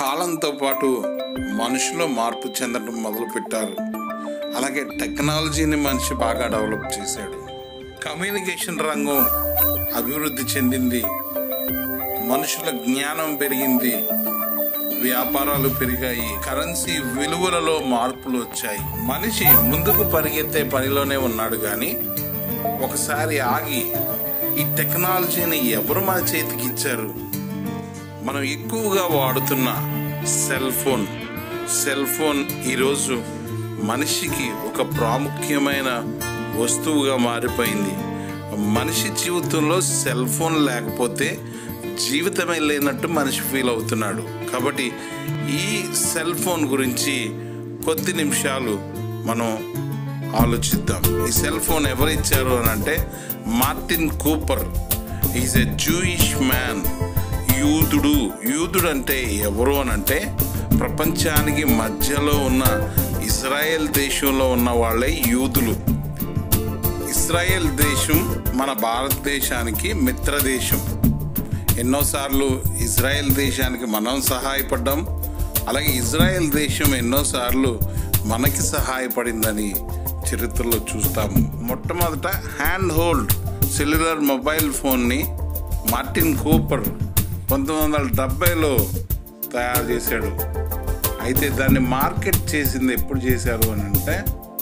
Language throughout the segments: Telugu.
కాలంతో పాటు మనుషులు మార్పు చెందడం మొదలుపెట్టారు అలాగే టెక్నాలజీని మనిషి బాగా డెవలప్ చేశాడు కమ్యూనికేషన్ రంగం అభివృద్ధి చెందింది మనుషుల జ్ఞానం పెరిగింది వ్యాపారాలు పెరిగాయి కరెన్సీ విలువలలో మార్పులు వచ్చాయి మనిషి ముందుకు పరిగెత్తే పనిలోనే ఉన్నాడు కానీ ఒకసారి ఆగి ఈ టెక్నాలజీని ఎవరు మన చేతికి ఇచ్చారు మనం ఎక్కువగా వాడుతున్న సెల్ ఫోన్ సెల్ ఫోన్ ఈరోజు మనిషికి ఒక ప్రాముఖ్యమైన వస్తువుగా మారిపోయింది మనిషి జీవితంలో సెల్ ఫోన్ లేకపోతే జీవితమే లేనట్టు మనిషి ఫీల్ అవుతున్నాడు కాబట్టి ఈ సెల్ ఫోన్ గురించి కొద్ది నిమిషాలు మనం ఆలోచిద్దాం ఈ సెల్ ఫోన్ ఎవరు ఇచ్చారు అని అంటే Martin Cooper is a Jewish man యూదుడు యూదుడు అంటే ఎవరు అని అంటే ప్రపంచానికి మధ్యలో ఉన్న ఇజ్రాయెల్ దేశంలో ఉన్న వాళ్ళే యూదులు ఇస్రాయెల్ దేశం మన భారతదేశానికి మిత్ర దేశం ఎన్నోసార్లు ఇజ్రాయెల్ దేశానికి మనం సహాయపడ్డాం అలాగే ఇజ్రాయెల్ దేశం ఎన్నోసార్లు మనకి సహాయపడిందని చరిత్రలో చూస్తాము మొట్టమొదట హ్యాండ్ హోల్డ్ సెల్యులర్ మొబైల్ ఫోన్ని మార్టిన్ కూపర్ పంతొమ్మిది వందల డెబ్బైలో తయారు చేశాడు అయితే దాన్ని మార్కెట్ చేసింది ఎప్పుడు చేశారు అని అంటే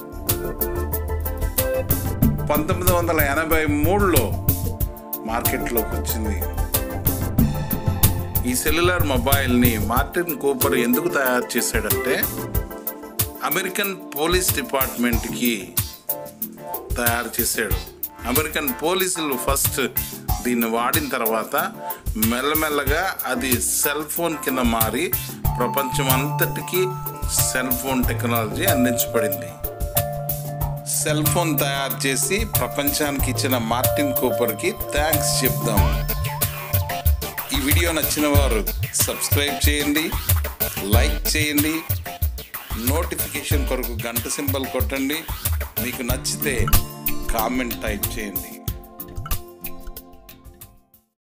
పంతొమ్మిది వందల ఎనభై మూడులో మార్కెట్లోకి వచ్చింది ఈ సెల్యులర్ మొబైల్ని మార్టిన్ కూపర్ ఎందుకు తయారు చేశాడంటే అమెరికన్ పోలీస్ డిపార్ట్మెంట్కి తయారు చేశాడు అమెరికన్ పోలీసులు ఫస్ట్ దీన్ని వాడిన తర్వాత మెల్లమెల్లగా అది సెల్ ఫోన్ కింద మారి ప్రపంచం అంతటికీ సెల్ ఫోన్ టెక్నాలజీ అందించబడింది సెల్ ఫోన్ తయారు చేసి ప్రపంచానికి ఇచ్చిన మార్టిన్ కూపర్కి థ్యాంక్స్ చెప్దాం ఈ వీడియో నచ్చిన వారు సబ్స్క్రైబ్ చేయండి లైక్ చేయండి నోటిఫికేషన్ కొరకు గంట సింబల్ కొట్టండి మీకు నచ్చితే కామెంట్ టైప్ చేయండి